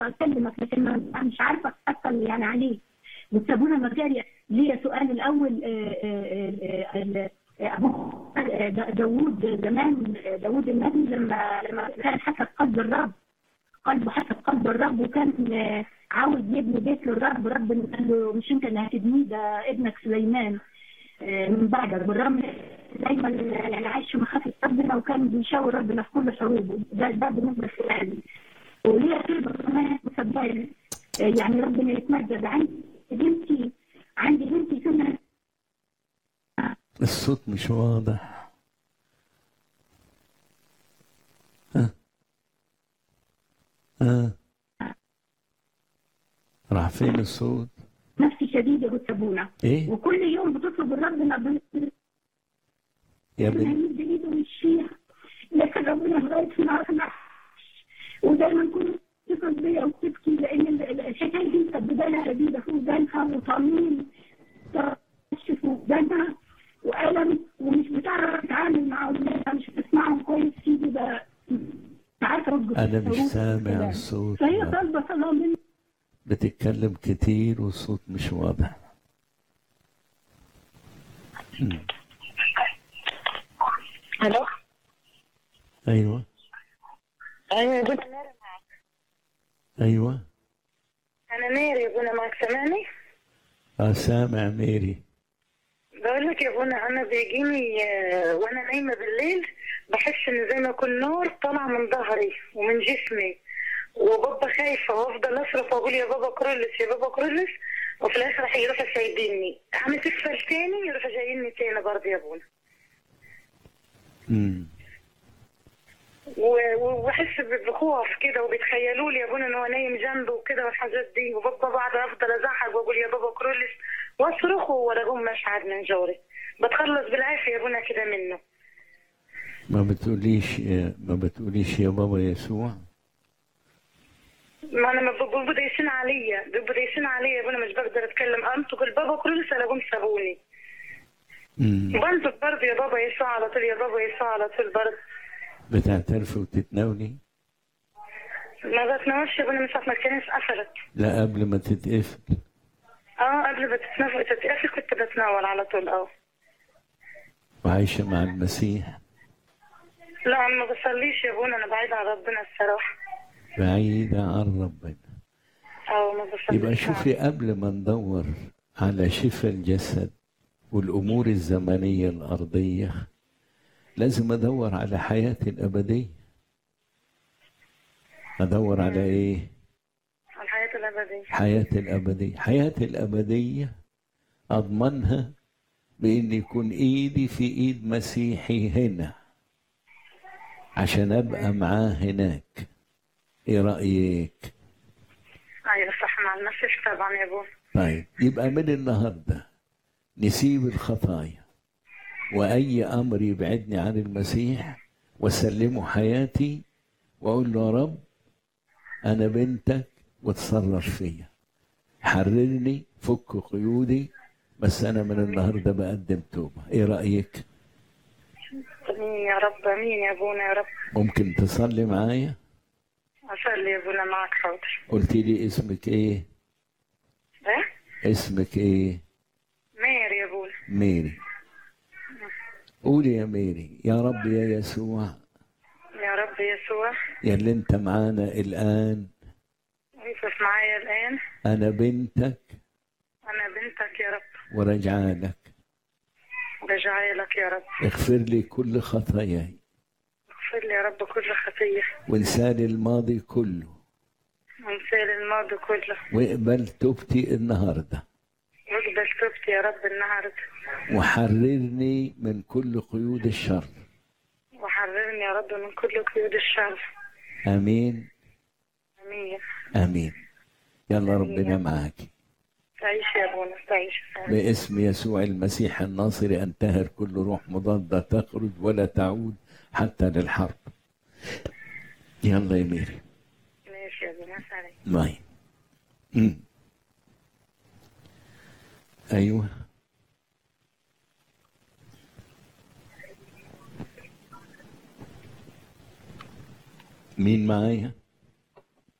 اكلمك لكن ما أنا مش عارفه اتحصل يعني عليه بس ابونا مجاري ليا سؤال الاول آه، آه، آه، آه، ابو آه، داوود زمان آه، داوود النبي لما لما كان حسب قلب الرب قلبه حسب قلب الرب وكان آه، عاوز يبني بيت للرب رب قال له مش انت اللي هتبنيه ده ابنك سليمان آه، من بعدك بالرغم دايما يعني عايش في مخافه ربنا وكان بيشاور ربنا في كل حروبه ده ده بالنسبه لسؤالي وليه كلمه كمان مصدقني آه، يعني ربنا يتمجد عندي بنتي عندي بنتي سنه الصوت مش واضح ها ها راح فين الصوت نفسي شديده وتسابونا ايه وكل يوم بتطلب ربنا يا ربنا بنت يمد ايده ويشفيها لكن ربنا لغايه ما ما ودايما كنت تتصل بيا وتبكي لان ال- ال- الحكايه دي كانت بدايه شديده في ودانها وطمين ترشف ودانها والم ومش بتعرف تتعامل مع اولادها مش بتسمعهم كويس سيدي ده مش عارفه ارد انا مش الحروف سامع والكلام. الصوت فهي لا. طالبه صلاه مني بتتكلم كتير والصوت مش واضح مم. الو ايوه ايوه يا بنا ماري معك ايوه انا ماري يا بنا معك سامعني اه سامع ميري بقول لك يا بنا انا بيجيني آه، وانا نايمه بالليل بحس ان زي ما يكون نار طالعه من ظهري ومن جسمي وبابا خايفه وافضل اصرخ واقول يا بابا كرولس يا بابا كرولس وفي الاخر هيروحوا سايبيني اعمل تكفل تاني يروحوا جاييني تاني برضه يا بونا مم. و- و- واحس بخوف كده وبيتخيلوا لي يا ابونا ان هو نايم جنبه وكده والحاجات دي وبابا بعد افضل ازعق واقول يا بابا كرولس واصرخ ولا اقوم مشعر من جوري بتخلص بالعافيه يا ابونا كده منه ما بتقوليش ما بتقوليش يا بابا يسوع ما انا ما بيبقوا دايسين عليا بيبقوا دايسين عليا يا ابونا مش بقدر اتكلم انطق البابا كرولس الاقوم سابوني مم. وبنطق برضه يا بابا يسوع على طول يا بابا يسوع على طول برضه بتعترفي وتتناولي ما بتنامش يا ابونا من ساعه ما الكنيسه قفلت لا قبل ما تتقفل اه قبل ما تتنفس تتقفل كنت بتناول على طول اه وعايشة مع المسيح لا انا ما بصليش يا ابونا انا بعيد عن ربنا الصراحه بعيدة عن ربنا اه ما بصليش يبقى شوفي قبل ما ندور على شفاء الجسد والأمور الزمنية الأرضية لازم أدور على حياتي الأبدية أدور على إيه؟ الحياه الابديه حياتي الأبدية حياتي الأبدية أضمنها بإن يكون إيدي في إيد مسيحي هنا عشان أبقى معاه هناك إيه رأيك؟ ايوه صح مع المسيح طبعا يا ابونا طيب يبقى من النهارده نسيب الخطايا واي امر يبعدني عن المسيح واسلمه حياتي واقول له يا رب انا بنتك وتصرف فيا حررني فك قيودي بس انا من النهارده بقدم توبه ايه رايك امين يا رب امين يا ابونا يا رب ممكن تصلي معايا اصلي يا ابونا معك حاضر قلت لي اسمك ايه ايه اسمك ايه مير يا ابونا ميري قولي يا ميري يا رب يا يسوع يا رب يسوع يا اللي انت معانا الان اقف معايا الان انا بنتك انا بنتك يا رب وراجعه لك رجعي لك يا رب اغفر لي كل خطاياي اغفر لي يا رب كل خطيه وانساني الماضي كله وانسال الماضي كله واقبل توبتي النهارده واقبل توبتي يا رب النهارده وحررني من كل قيود الشر وحررني يا رب من كل قيود الشر امين امين امين يلا ربنا معاك تعيش يا ابونا تعيش باسم يسوع المسيح الناصر انتهر كل روح مضادة تخرج ولا تعود حتى للحرب يلا يا ميري ماشي يا ابونا سلام معي مم. ايوه مين معايا